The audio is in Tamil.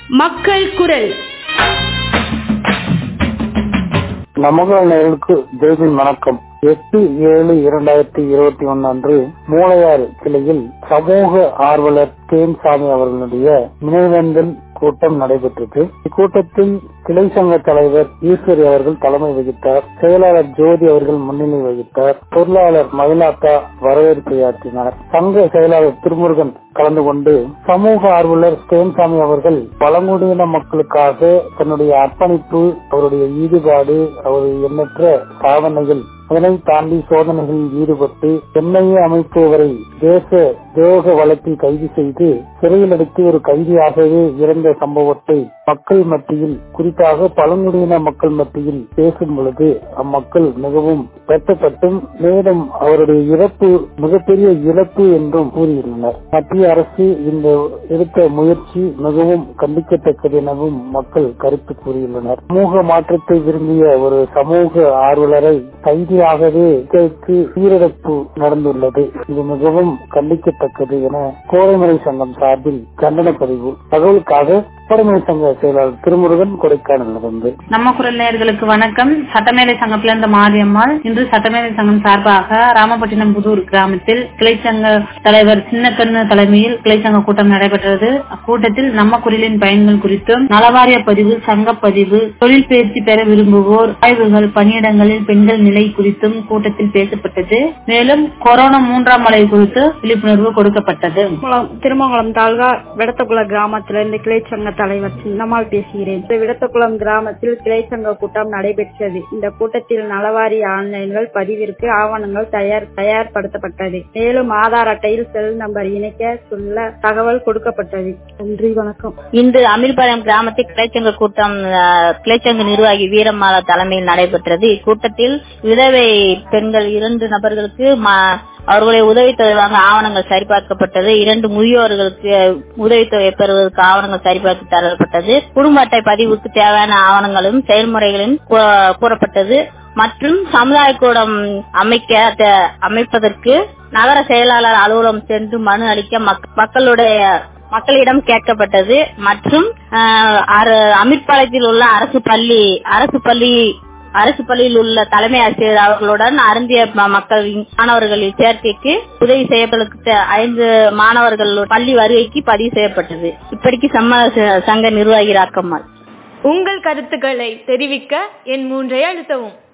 மக்கள் குரல் நமகல் நேயர்களுக்கு தேவின் வணக்கம் எட்டு ஏழு இரண்டாயிரத்தி இருபத்தி ஒன்னு அன்று மூளையாறு கிளையில் சமூக ஆர்வலர் தேன்சாமி அவர்களுடைய நினைவேந்தல் கூட்டம் நடைபெற்றது இக்கூட்டத்தில் கிளை சங்க தலைவர் ஈஸ்வரி அவர்கள் தலைமை வகித்தார் செயலாளர் ஜோதி அவர்கள் முன்னிலை வகித்தார் பொருளாளர் மயிலாத்தா வரவேற்பையாற்றினார் சங்க செயலாளர் திருமுருகன் கலந்து கொண்டு சமூக ஆர்வலர் தேன்சாமி அவர்கள் பழங்குடியின மக்களுக்காக தன்னுடைய அர்ப்பணிப்பு அவருடைய ஈடுபாடு அவருடைய எண்ணற்ற சாதனைகள் அதனை தாண்டி சோதனைகளில் ஈடுபட்டு எண்ணெயை அமைப்பவரை தேச துரோக வழக்கில் கைது செய்து சிறையில் அடைத்து ஒரு கைதியாகவே இறந்த சம்பவத்தை மக்கள் மத்தியில் குறிப்பாக பழங்குடியின மக்கள் மத்தியில் பேசும் பொழுது அம்மக்கள் மிகவும் வெட்டப்பட்டும் மேலும் அவருடைய இறப்பு மிகப்பெரிய இழப்பு என்றும் கூறியுள்ளனர் மத்திய அரசு இந்த எடுத்த முயற்சி மிகவும் கண்டிக்கத்தக்கது எனவும் மக்கள் கருத்து கூறியுள்ளனர் சமூக மாற்றத்தை விரும்பிய ஒரு சமூக ஆர்வலரை கைதியாகவே இதற்கு உயிரிழப்பு நடந்துள்ளது இது மிகவும் கண்டிக்கத்தக்கது என கோரைமலை சங்கம் சார்பில் கண்டன பதிவு தகவலுக்காக கோரைமலை சங்க செயலாளர் திருமுருகன் கொடைக்கானலிருந்து நம்ம குரல் நேயர்களுக்கு வணக்கம் சட்டமேலை சங்கத்தில இருந்த மாரியம்மாள் இன்று சட்டமேலை சங்கம் சார்பாக ராமப்பட்டினம் புதூர் கிராமத்தில் கிளைச்சங்க தலைவர் சின்னக்கண்ணு தலைமையில் கிளைச்சங்க கூட்டம் நடைபெற்றது அக்கூட்டத்தில் நம்ம குரலின் பயன்கள் குறித்தும் நலவாரிய பதிவு சங்க பதிவு தொழில் பயிற்சி பெற விரும்புவோர் ஆய்வுகள் பணியிடங்களில் பெண்கள் நிலை குறித்தும் கூட்டத்தில் பேசப்பட்டது மேலும் கொரோனா மூன்றாம் அலை குறித்து விழிப்புணர்வு கொடுக்கப்பட்டது குளம் திருமங்கலம் தாலுகா விடத்தகுளம் கிராமத்திலிருந்து கிளைச்சங்க தலைவர் சின்னம்மாள் பேசுகிறேன் இந்த விடத்தகுளம் கிராமத்தில் கிளைச்சங்க கூட்டம் நடைபெற்றது இந்த கூட்டத்தில் நலவாரி ஆன்லைன்கள் பதிவிற்கு ஆவணங்கள் தயார் தயார்படுத்தப்பட்டது மேலும் ஆதார் அட்டையில் செல் நம்பர் இணைக்க சொல்ல தகவல் கொடுக்கப்பட்டது நன்றி வணக்கம் இன்று அமீர்பாளையம் கிராமத்தில் கிளைச்சங்க கூட்டம் அஹ், கிளைச்சங்க நிர்வாகி வீரமாலா தலைமையில் நடைபெற்றது இக்கூட்டத்தில் விதவை பெண்கள் இரண்டு நபர்களுக்கு ம- அவர்களுடைய உதவித்தொகை வாங்க ஆவணங்கள் சரிபார்க்கப்பட்டது இரண்டு முதியோர்களுக்கு உதவித்தொகை பெறுவதற்கு ஆவணங்கள் சரிபார்த்து தரப்பட்டது குடும்ப அட்டை பதிவுக்கு தேவையான ஆவணங்களும் செயல்முறைகளும் கூ- கூறப்பட்டது மற்றும் சமுதாய கூடம் அமைக்க த- அமைப்பதற்கு நகர செயலாளர் அலுவலகம் சென்று மனு அளிக்க மக்- மக்களுடைய மக்களிடம் கேட்கப்பட்டது மற்றும் ஆஹ், அர- அமீர்பாளையத்தில் உள்ள அரசு பள்ளி அரசு பள்ளி அரசு பள்ளியில் உள்ள தலைமை ஆசிரியர் அவர்களுடன் அருந்திய ம- மக்களின் மாணவர்களின் சேர்க்கைக்கு உதவி செய்யப்பட்ட ஐந்து மாணவர்கள் பள்ளி வருகைக்கு பதிவு செய்யப்பட்டது இப்படிக்கு சம்ம ச- சங்க நிர்வாகி ராக்கம்மாள் உங்கள் கருத்துக்களை தெரிவிக்க என் மூன்றை அழுத்தவும்